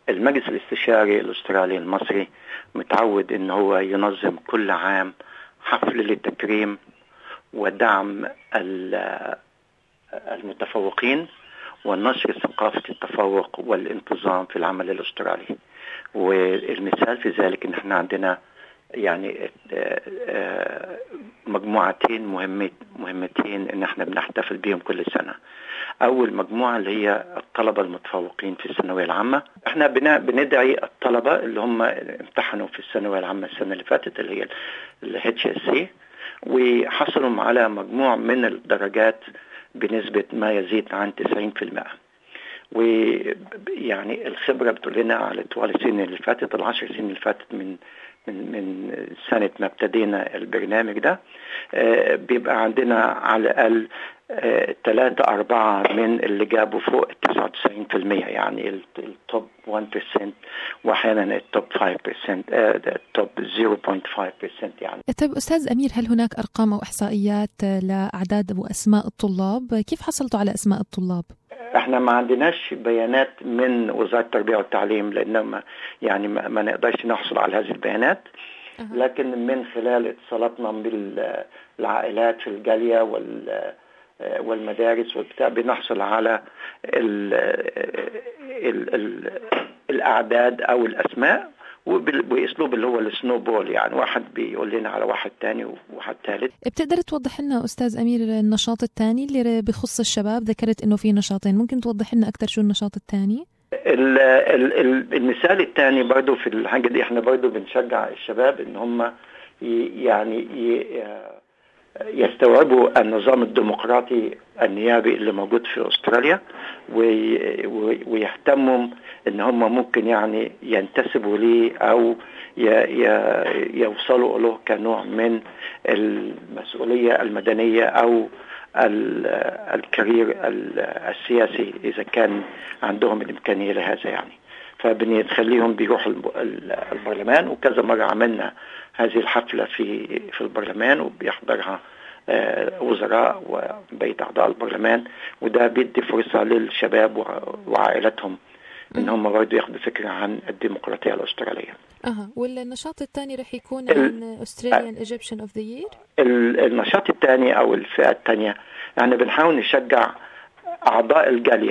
المجلس الاستشاري الاسترالي المصري متعود ان هو ينظم كل عام حفل للتكريم ودعم المتفوقين ونشر ثقافة التفوق والانتظام في العمل الأسترالي والمثال في ذلك ان احنا عندنا يعني مجموعتين مهمت مهمتين ان احنا بنحتفل بيهم كل سنه. اول مجموعه اللي هي الطلبه المتفوقين في الثانويه العامه، احنا بندعي الطلبه اللي هم امتحنوا في الثانويه العامه السنه اللي فاتت اللي هي الاتش اس سي وحصلوا على مجموع من الدرجات بنسبه ما يزيد عن 90%. ويعني الخبره بتقول لنا على طوال السنين اللي فاتت العشر سنين اللي فاتت من من من سنه ما ابتدينا البرنامج ده بيبقى عندنا على الاقل ثلاثة أربعة من اللي جابوا فوق 99% يعني التوب 1% وأحيانا التوب 5% التوب 0.5% يعني طيب أستاذ أمير هل هناك أرقام أو إحصائيات لأعداد وأسماء الطلاب؟ كيف حصلتوا على أسماء الطلاب؟ احنا ما عندناش بيانات من وزاره التربيه والتعليم لان ما يعني ما, ما نقدرش نحصل على هذه البيانات لكن من خلال اتصالاتنا بالعائلات في الجاليه وال والمدارس وبتاع بنحصل على ال ال ال الاعداد او الاسماء وباسلوب اللي هو السنو بول يعني واحد بيقول لنا على واحد تاني وواحد ثالث بتقدر توضح لنا استاذ امير النشاط الثاني اللي بخص الشباب ذكرت انه في نشاطين ممكن توضح لنا اكثر شو النشاط الثاني ال ال المثال الثاني برضه في الحاجه دي احنا برضه بنشجع الشباب ان هم يعني يستوعبوا النظام الديمقراطي النيابي اللي موجود في استراليا ويهتموا ان هم ممكن يعني ينتسبوا ليه او يوصلوا له كنوع من المسؤوليه المدنيه او الكارير السياسي اذا كان عندهم الامكانيه لهذا يعني فبنخليهم بيروحوا البرلمان وكذا مره عملنا هذه الحفله في في البرلمان وبيحضرها وزراء وبقيه اعضاء البرلمان وده بيدي فرصه للشباب وعائلتهم ان هم برضه ياخدوا فكره عن الديمقراطيه الاستراليه. اها والنشاط الثاني رح يكون عن استراليان ايجيبشن اوف ذا يير؟ النشاط الثاني او الفئه الثانيه يعني بنحاول نشجع اعضاء الجاليه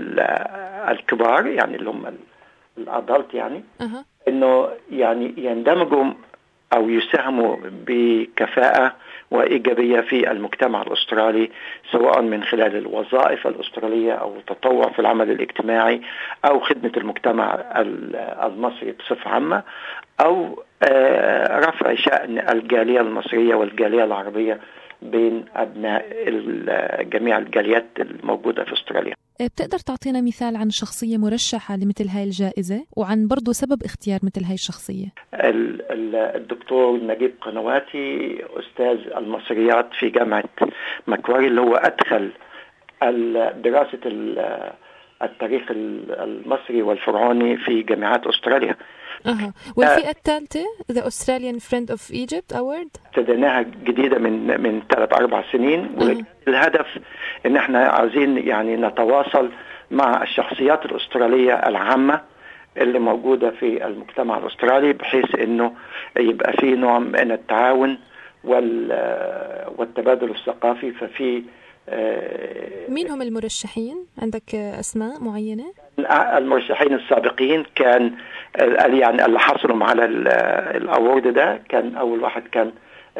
الكبار يعني اللي هم الادلت يعني أه. انه يعني يندمجوا او يساهموا بكفاءه وايجابيه في المجتمع الاسترالي سواء من خلال الوظائف الاستراليه او التطوع في العمل الاجتماعي او خدمه المجتمع المصري بصفه عامه او رفع شان الجاليه المصريه والجاليه العربيه بين ابناء جميع الجاليات الموجوده في استراليا. بتقدر تعطينا مثال عن شخصية مرشحة لمثل هاي الجائزة وعن برضو سبب اختيار مثل هاي الشخصية الدكتور نجيب قنواتي أستاذ المصريات في جامعة مكواري اللي هو أدخل دراسة التاريخ المصري والفرعوني في جامعات أستراليا أها والفئة الثالثة The Australian Friend of Egypt Award ابتديناها جديدة من من ثلاث أربع سنين والهدف إن إحنا عاوزين يعني نتواصل مع الشخصيات الأسترالية العامة اللي موجودة في المجتمع الأسترالي بحيث إنه يبقى في نوع من التعاون والتبادل الثقافي ففي مين هم المرشحين؟ عندك أسماء معينة؟ المرشحين السابقين كان يعني اللي حصلوا على الأورد ده كان أول واحد كان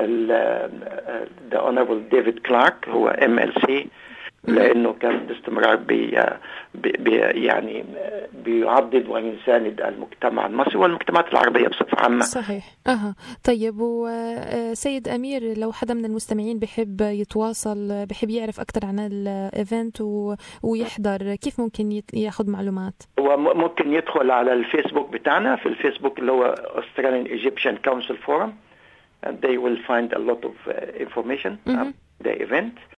ذا اونربل ديفيد كلارك هو ام ال سي لانه كان باستمرار بي بي يعني بيعضد ويساند المجتمع المصري والمجتمعات العربيه بصفه عامه صحيح اها طيب وسيد امير لو حدا من المستمعين بحب يتواصل بحب يعرف اكثر عن الايفنت ويحضر كيف ممكن ياخذ معلومات هو ممكن يدخل على الفيسبوك بتاعنا في الفيسبوك اللي هو Australian Egyptian Council Forum and they will find a lot of uh, information mm -hmm. of the event